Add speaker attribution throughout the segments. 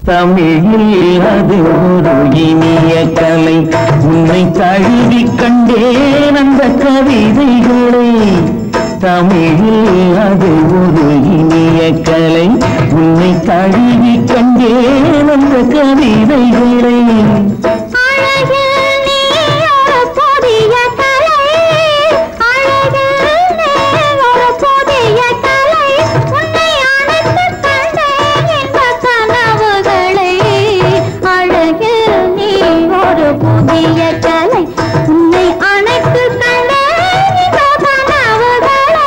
Speaker 1: தமிழில் அது ஒரு இனிய கலை உன்னை தழுவி கண்டேன் அந்த கவிதைகளை தமிழில் அது ஒரு இனிய கலை உன்னை தழுவி கண்டேன் அந்த கவிதைகளை
Speaker 2: அழகில் நீ ஒரு புதிய கலை அழகில் நீ ஒரு புதிய கலை உன்னை அணைத்துக் கண்டேன் இன்ப கனவுகளை அழகில் நீ ஒரு புதிய கலை உன்னை அணைத்துக் கண்டேன் இன்ப கனவுகளை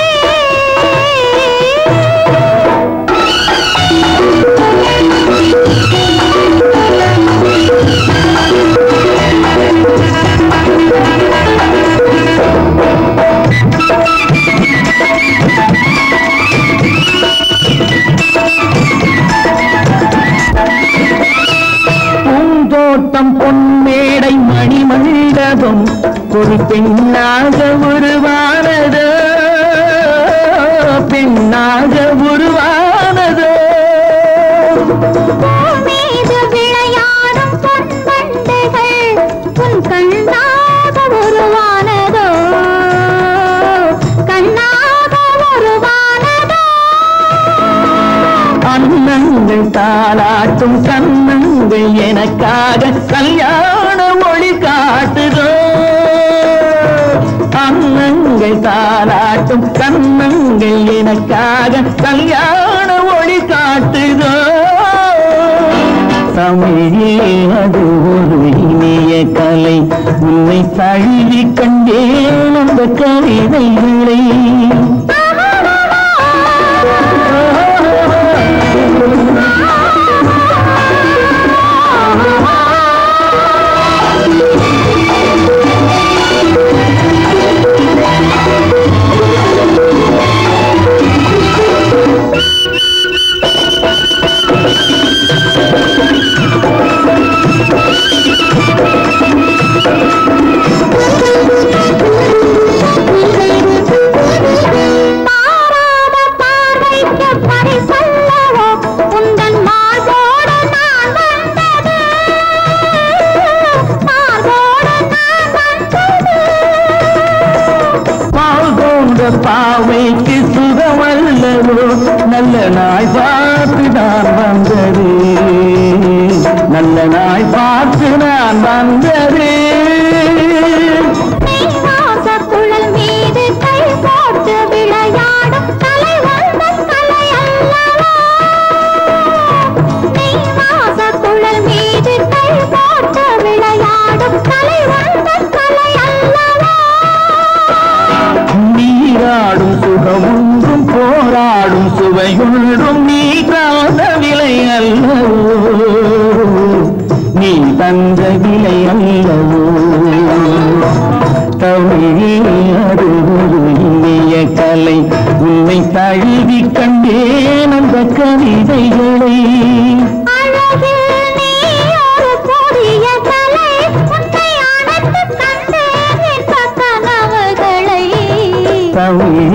Speaker 1: பூந்தோட்டம் பொன்மேடை மணிமண்டபம் ஒரு பெண்ணாக உருவானதோ பெண்ணாக உருவானதோ
Speaker 2: மீது விளையாடும் பொன்வண்டுகள் உன் கண்ணாக உருவானதோ கண்ணாக உருவானதோ
Speaker 1: அன்னங்கள் தாளாட்டும் கண்ணங்கள் எனக்காக கல்யாண மொழி காட்டுதோ அன்னங்கள் தாளாட்டும் கண்ணங்கள் எனக்காக கல்யாண ஒளி காட்டுதோ தமிழில் அது ஒரு இனிய கலை உன்னை தழுவி கண்டேன் அந்த கவிதைகளை
Speaker 2: பாராத பார்வைக்கு பரிசல்லவோ உந்தன் மார்போடு நான் வந்தது மார்போடு நான் வந்தது
Speaker 1: பால் போன்ற பாவைக்கு சுகமல்லவோ நல்ல நாய் பார்த்து நான் வந்தது நல்ல நாய் பார்த்து நான் வந்தது
Speaker 2: நீ வாசக்குழல் மீது கை போட்டு விளையாடும் கலை வந்தன் கலை அல்லவா நீ வாசக்குழல் மீது கை போட்டு விளையாடும் கலை வந்தன் கலை அல்லவா
Speaker 1: நீராடும் சுகமொன்றும் போராடும் சுவையொன்றும் நீ காத விலை அல்லவோ நீ தந்த விலை அல்லவோ தமிழில் அது ஒரு இனிய கலை உன்னை தழுவி கண்டேன் அந்த கவிதைகளை
Speaker 2: அழகில் நீ ஒரு புதிய கலை உன்னை அணைத்துக் கண்டேன் இன்ப கனவுகளை
Speaker 1: தமிழ்